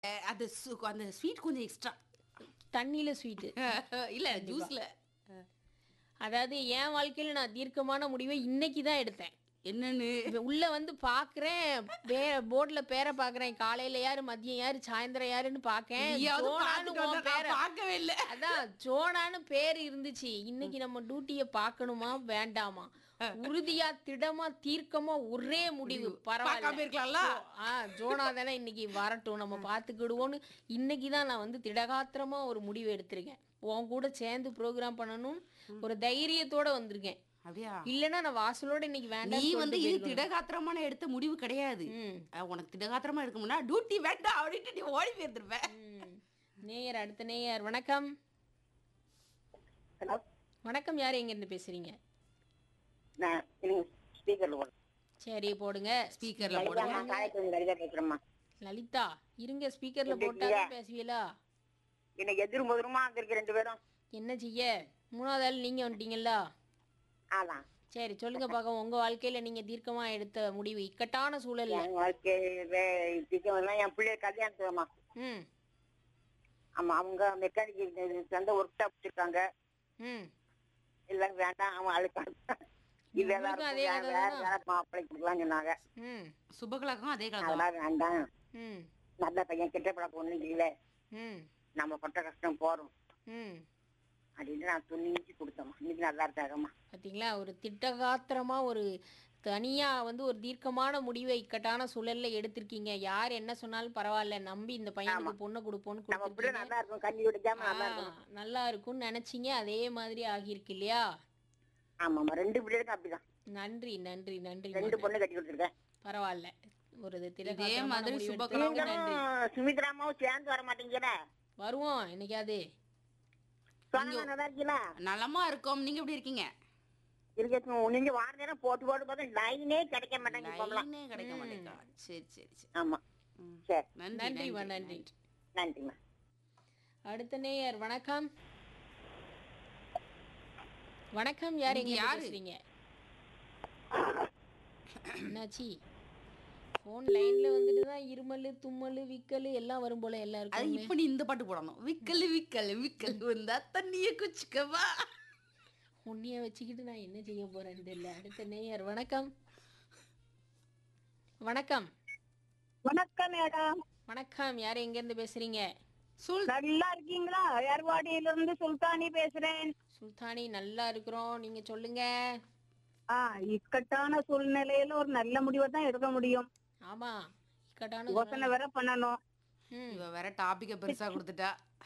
அஹ், அது சு- அந்த ஸ்வீட் கொஞ்சம் எக்ஸ்ட்ரா தண்ணியில் ஸ்வீட்டு இல்ல ஜூஸ்ல அதாவது என் வாழ்க்கையில் நான் தீர்க்கமான முடிவை இன்னைக்கு தான் எடுத்தேன் என்னன்னு இப்ப உள்ள வந்து பார்க்குறேன் பே போர்டில் பேரை பார்க்குறேன் காலையில் யாரு மதியம் யாரு சாயந்தரம் யாருன்னு பார்க்கேன் நீயாவது ஜோனான்னு பார்த்துட்டு உன் வந்தா, பேரை நான் பார்க்கவே இல்ல அதான் ஜோனான்னு பேர் இருந்துச்சு இன்னைக்கு நம்ம டியூட்டியை பார்க்கணுமா வேண்டாமா உறுதியா திடமா தீர்க்கமா ஒரே முடிவு பார்க்காம பரவாயில்ல இருக்கலாம்ல ஆ ஜோனா தானே இன்னைக்கு வரட்டும் நம்ம பார்த்துக்கிடுவோன்னு இன்னைக்கு தான் நான் வந்து திடகாத்திரமா ஒரு முடிவு எடுத்திருக்கேன் உன் கூட சேர்ந்து ப்ரோக்ராம் பண்ணணும் ஒரு தைரியத்தோட வந்திருக்கேன் அப்படியா இல்லைன்னா நான் வாசலோட இன்னைக்கு நீ வேண்டாம் வந்து இது திடகாத்திரமான எடுத்த முடிவு கிடையாது ம் அஹ், உனக்கு திடகாத்திரமா எடுக்கணும்னா டியூட்டி வேண்டாம் அப்படின்ட்டு நீ ஓடி போயிருந்துருப்ப ம். நேயர் அடுத்த நேயர் வணக்கம் ஹலோ வணக்கம் யார் எங்கேருந்து பேசுறீங்க நான் இல்லைங்க ஸ்பீக்கர்ல போடுறேன் சரி போடுங்க ஸ்பீக்கர்ல லலிதா, போடுங்க நான் காயத்ரி லலிதா பேசுறேம்மா லலிதா இருங்க ஸ்பீக்கர்ல எப்படி போட்டா தான் பேசுவீங்களா இன்னைக்கு எதிரும் முதலுமா வந்திருக்கு ரெண்டு பேரும் என்ன செய்ய மூணாவது ஆள் நீங்க வந்துட்டீங்களா அதான் சரி சொல்லுங்க பார்க்க உங்க வாழ்க்கையில நீங்க தீர்க்கமா எடுத்த முடிவு இக்கட்டான சூழல்ல என் வாழ்க்கையில திட்டம்லாம் என் பிள்ளை கல்யாணத்துலம்மா ம் ஆமா அவங்க மெக்கானிக் அந்த ஒர்க் ஷாப் வச்சிருக்காங்க ம் எல்லாம் வேண்டாம் அவன் அழுக்காங்க இது உங்களுக்கும் அதே எல்லாரும் கதை வேற வேற மாப்பிள்ளை கொடுக்கலாம்னு சொன்னாங்க ம் சுபகலாக்கும் அதே கலக்கம் அதெல்லாம் வேண்டாம் ம் நல்ல பையன் கிட்ட பழக்கம் ஒண்ணும் இல்லை ம் நம்ம பட்ட கஷ்டம் போறோம் ம் அப்படின்னு நான் துணிஞ்சு கொடுத்தோம்மா இன்னைக்கு நல்லா இருக்காங்கம்மா பார்த்தீங்களா ஒரு திட்டகாத்திரமா ஒரு தனியா வந்து ஒரு தீர்க்கமான முடிவை இக்கட்டான சூழல்ல எடுத்திருக்கீங்க யார் என்ன சொன்னாலும் பரவாயில்ல நம்பி இந்த பையனுக்கு பொண்ணை கொடுப்போம்னு நம்ம பிள்ளை கொடுத்துருக்கீங்க நல்லா இருக்கும் கண்ணி விடுக்காம நல்லா இருக்கும் ஆ, நல்லா இருக்கும்னு நினைச்சீங்க அதே மாதிரி ஆகியிருக்கு இல்லையா ஆமாம்மா ரெண்டு பிள்ளைகளுக்கும் அப்படிதான் நன்றி நன்றி நன்றி ரெண்டு பொண்ணு கட்டி கொடுத்துருக்கேன் பரவாயில்ல ஒரு இதே திடகாத்திரமான மாதிரி முடிவு சுபகலாம் எடுத்ததுக்கு நன்றி சுமித்ராமாவும் சேர்ந்து வர மாட்டீங்களா வருவோம் என்னைக்காவது சொன்னா நல்லா இருக்கீங்களா நலமா இருக்கோம் நீங்க எப்படி இருக்கீங்க இருக்கட்டும் நீங்க வார நேரம் போட்டு போட்டு பார்த்தா லைனே கிடைக்க மாட்டாங்க இப்போலாம் லைனே கிடைக்க மாட்டேங்கா சரி சரி சரி ஆமா ம். சரி நன்றி நன்றிம்மா நன்றி நன்றிம்மா அடுத்த நேயர் வணக்கம் வணக்கம் யார் இங்க எங்க யாரு? பேசுறீங்க என்னாச்சி ஃபோன் லைன்ல வந்துட்டு தான் இருமல் தும்மல் விக்கல் எல்லாம் வரும் போல அது எல்லாருக்கும் இப்ப நீ இந்த பாட்டு போடணும் விக்கல் விக்கல் விக்கல் வந்தா தண்ணிய குச்சிக்கவா உன்னைய வச்சுக்கிட்டு நான் என்ன செய்ய போறேன்னு தெரியல அடுத்த நேயர் வணக்கம் வணக்கம் வணக்கம் மேடம் வணக்கம் யார் எங்க இருந்து பேசுறீங்க சொல் நல்லா இருக்கீங்களா ஏர்வாடியில இருந்து சுல்தானி பேசுறேன் சுல்தானி நல்லா இருக்கிறோம் நீங்க சொல்லுங்க ஆ இக்கட்டான சூழ்நிலையில ஒரு நல்ல முடிவை தான் எடுக்க முடியும் ஆமா இக்கட்டான யோசனை வேற பண்ணணும் ம் இவ வேற டாபிக்க பெருசா கொடுத்துட்டா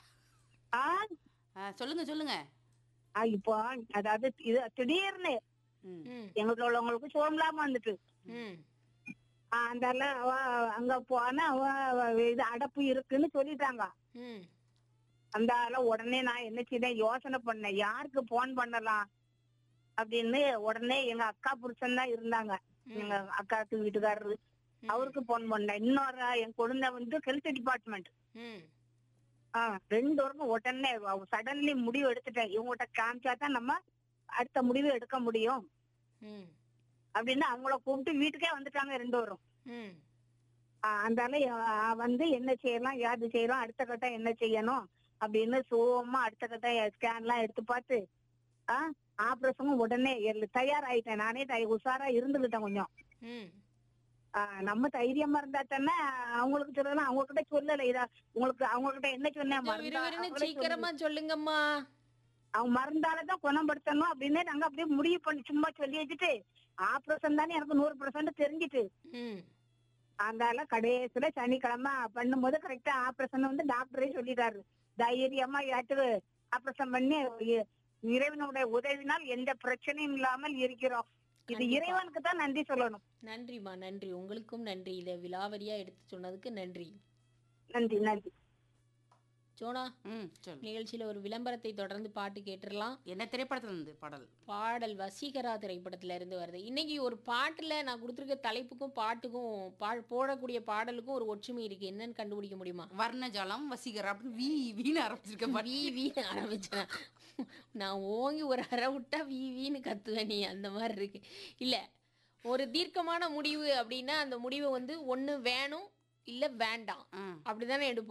ஆ ஆ, சொல்லுங்க சொல்லுங்க ஆ, இப்போ அதாவது இது திடீர்னு ம். ம் எங்களுக்கு உள்ளவங்களுக்கு சோம்பலாம வந்துட்டு ம் ஆ, அந்தால அவ அங்க போனா அவ அவ இது அடப்பு இருக்குன்னு சொல்லிட்டாங்க ம் அந்த ஆள உடனே நான் என்ன செய்தேன் யோசனை பண்ணேன் யாருக்கு போன் பண்ணலாம் அப்படின்னு உடனே எங்க அக்கா புருஷன் தான் இருந்தாங்க எங்க அக்காக்கு வீட்டுக்காரரு அவருக்கு போன் பண்ணேன் இன்னொரு என் குழந்தை வந்து ஹெல்த் டிபார்ட்மெண்ட் ம் ஆஹ் ரெண்டு வருஷம் உடனே சடன்லி முடிவு எடுத்துட்டேன் இவங்ககிட்ட காமிச்சா தான் நம்ம அடுத்த முடிவு எடுக்க முடியும் ம் அப்படின்னு அவங்கள கூப்பிட்டு வீட்டுக்கே வந்துட்டாங்க ரெண்டு வரும் ம் அந்தால வந்து என்ன செய்யலாம் யாது செய்யலாம் அடுத்த கட்டம் என்ன செய்யணும் அப்படின்னு சுகமா அடுத்த கட்டம் ஸ்கேன் எல்லாம் எடுத்து பார்த்து ஆஹ் ஆபரேஷனும் உடனே எல்~ தயாராயிட்டேன் நானே தை- உஷாரா இருந்துகிட்டேன் கொஞ்சம் ம் ஆஹ் நம்ம தைரியமா இருந்தா தானே அவங்களுக்கு சொல்லலாம் அவங்க கிட்ட சொல்லல இதா உங்களுக்கு அவங்க கிட்ட என்ன சொன்னேன் மருந்தா- விறுவிறுன்னு அவங்களே சீக்கிரமா சொல்லுங்கம்மா அவங்க மருந்தாலதான் குணப்படுத்தணும் அப்படின்னு நாங்க அப்படியே முடிவு பண்ணி சும்மா சொல்லி வச்சுட்டு ஆபரேஷன் தானே எனக்கு நூறு பர்சன்ட் தெரிஞ்சிட்டு ம் அதனால கடைசியில சனிக்கிழமை பண்ணும்போது கரெக்டா ஆபரேஷன் வந்து டாக்டரே சொல்லிட்டாரு தைரியமா ஏற்று ஆபரேஷன் பண்ணி இ- இறைவனுடைய உதவினால் எந்த பிரச்சனையும் இல்லாமல் இருக்கிறோம் இது கண்டிப்பா. இறைவனுக்கு தான் நன்றி சொல்லணும் நன்றிம்மா நன்றி உங்களுக்கும் நன்றி இதை விலாவரியா எடுத்து சொன்னதுக்கு நன்றி நன்றி நன்றி சோனா ம் சொல்லு நிகழ்ச்சியில ஒரு விளம்பரத்தை தொடர்ந்து பாட்டு கேட்டுடலாம் என்ன திரைப்படத்துல இருந்து பாடல் பாடல் வசீகரா திரைப்படத்துல இருந்து வருது இன்னைக்கு ஒரு பாட்டுல நான் கொடுத்துருக்க தலைப்புக்கும் பாட்டுக்கும் பா போடக்கூடிய பாடலுக்கும் ஒரு ஒற்றுமை இருக்கு என்னன்னு கண்டுபிடிக்க முடியுமா வர்ணஜாலம் வசீகரா அப்படின்னு வீ வீணு ஆரம்பிச்சிருக்க பாரு. வீ வீன்னு ஆரம்பிச்சேன் நான் ஓங்கி ஒரு அரை விட்டா வீ வீன்னு கத்துவேன் நீ அந்த மாதிரி இருக்கு இல்ல ஒரு தீர்க்கமான முடிவு அப்படின்னா அந்த முடிவு வந்து ஒண்ணு வேணும் இல்ல வேண்டாம் ஆ அப்படிதானே எடுப்போம்